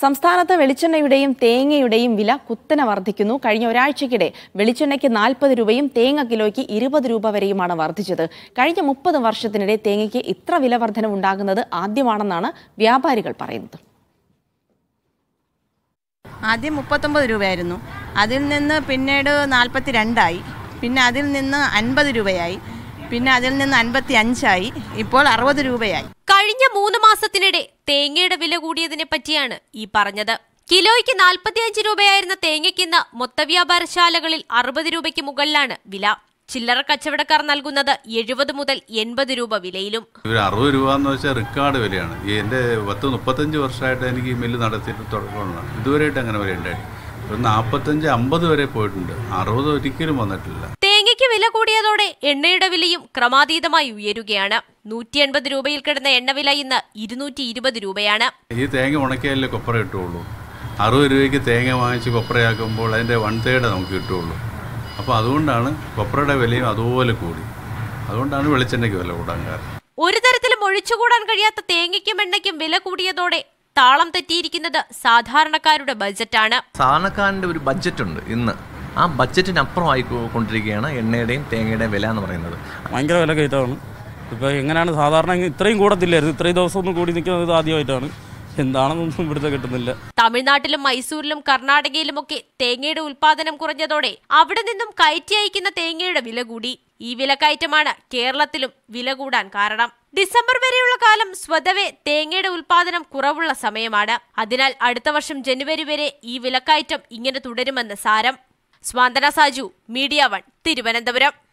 സംസ്ഥാനത്ത് വെളിച്ചെണ്ണയുടെയും തേങ്ങയുടെയും വില കുത്തനെ വർദ്ധിക്കുന്നു കഴിഞ്ഞ ഒരാഴ്ചയ്ക്കിടെ വെളിച്ചെണ്ണയ്ക്ക് നാൽപ്പത് രൂപയും തേങ്ങ കിലോയ്ക്ക് ഇരുപത് രൂപ വരെയുമാണ് വർദ്ധിച്ചത് കഴിഞ്ഞ മുപ്പത് വർഷത്തിനിടെ തേങ്ങയ്ക്ക് ഇത്ര വില വർധനവുണ്ടാകുന്നത് ആദ്യമാണെന്നാണ് വ്യാപാരികൾ പറയുന്നത് ആദ്യം മുപ്പത്തൊമ്പത് രൂപയായിരുന്നു അതിൽ നിന്ന് പിന്നീട് നാൽപ്പത്തി രണ്ടായി പിന്നെ അതിൽ നിന്ന് അൻപത് രൂപയായി പിന്നെ അതിൽ നിന്ന് അൻപത്തി അഞ്ചായി ഇപ്പോൾ അറുപത് രൂപയായി കഴിഞ്ഞ മൂന്ന് മാസത്തിനിടെ തേങ്ങയുടെ വില കൂടിയതിനെ പറ്റിയാണ് ഈ പറഞ്ഞത് കിലോയ്ക്ക് നാൽപ്പത്തിയഞ്ച് രൂപയായിരുന്ന തേങ്ങയ്ക്കിന്ന് മൊത്തവ്യാപാരശാലകളിൽ അറുപത് രൂപയ്ക്ക് മുകളിലാണ് വില ചില്ലറ കച്ചവടക്കാർ നൽകുന്നത് എഴുപത് മുതൽ എൺപത് രൂപ വിലയിലും ഒരു അറുപത് രൂപ എന്ന് വെച്ചാൽ റെക്കോർഡ് വിലയാണ് ഈ എൻ്റെ പത്ത് മുപ്പത്തഞ്ച് വർഷമായിട്ട് എനിക്ക് ഈ മില്ല് നടത്തിയിട്ട് തുടങ്ങണം ഇതുവരെയായിട്ട് അങ്ങനെ വരെ ഉണ്ടായി ഒരു നാൽപ്പത്തഞ്ച് അമ്പത് വരെ പോയിട്ടുണ്ട് അറുപത് ഒരിക്കലും വന്നിട്ടില്ല തേങ്ങയ്ക്ക് വില കൂടിയതോടെ എണ്ണയുടെ വിലയും ക്രമാതീതമായി ഉയരുകയാണ് നൂറ്റി എൺപത് രൂപയിൽ കിടന്ന എണ്ണവില ഇന്ന് ഇരുന്നൂറ്റി ഇരുപത് രൂപയാണ് ഈ തേങ്ങ ഉണക്കിയാലേ കൊപ്ര കിട്ടുള്ളൂ അറുപത് രൂപയ്ക്ക് തേങ്ങ വാങ്ങിച്ച് കൊപ്രയാക്കുമ്പോൾ അതിൻ്റെ വൺ തേർഡ് നമുക്ക് കിട്ടുള്ളൂ അപ്പോൾ അതുകൊണ്ടാണ് കൊപ്രയുടെ വിലയും അതുപോലെ കൂടി അതുകൊണ്ടാണ് വെളിച്ചെണ്ണയ്ക്ക് വില കൂടാൻ കാരണം ഒരു തരത്തിലും ഒഴിച്ചുകൂടാൻ കഴിയാത്ത തേങ്ങയ്ക്കും എണ്ണയ്ക്കും വില കൂടിയതോടെ താളം തെറ്റിയിരിക്കുന്നത് സാധാരണക്കാരുടെ ബജറ്റാണ് സാധാരണക്കാരൻ്റെ ഒരു ബഡ്ജറ്റ് ഉണ്ട് ഇന്ന് ആ ബഡ്ജറ്റിനപ്പുറമായി കൊ- കൊണ്ടിരിക്കുകയാണ് എണ്ണയുടെയും തേങ്ങയുടെയും വില എന്ന് പറയുന്നത് ഭയങ്കര വില കയറ്റമാണ് ഇപ്പോൾ എങ്ങനെയാണ് സാധാരണ ഇങ്ങ് ഇത്രയും കൂടത്തില്ലായിരുന്നു ഇത്രയും ദിവസം ഒന്നും കൂടി നിൽക്കുന്നത് ഇത് ആദ്യമായിട്ടാണ് എന്താണെന്നൊന്നും ഇവിടുത്തെ കിട്ടുന്നില്ല തമിഴ്നാട്ടിലും മൈസൂരിലും കർണാടകയിലുമൊക്കെ തേങ്ങയുടെ ഉൽപാദനം കുറഞ്ഞതോടെ അവിടെ നിന്നും കയറ്റി അയക്കുന്ന തേങ്ങയുടെ വില കൂടി ഈ വിലക്കയറ്റമാണ് കേരളത്തിലും വില കൂടാൻ കാരണം ഡിസംബർ വരെയുള്ള കാലം സ്വതവേ തേങ്ങയുടെ ഉൽപാദനം കുറവുള്ള സമയമാണ് അതിനാൽ അടുത്ത വർഷം ജനുവരി വരെ ഈ വിലക്കയറ്റം ഇങ്ങനെ തുടരുമെന്ന് സാരം സ്വാന്തന സാജു മീഡിയ വൺ തിരുവനന്തപുരം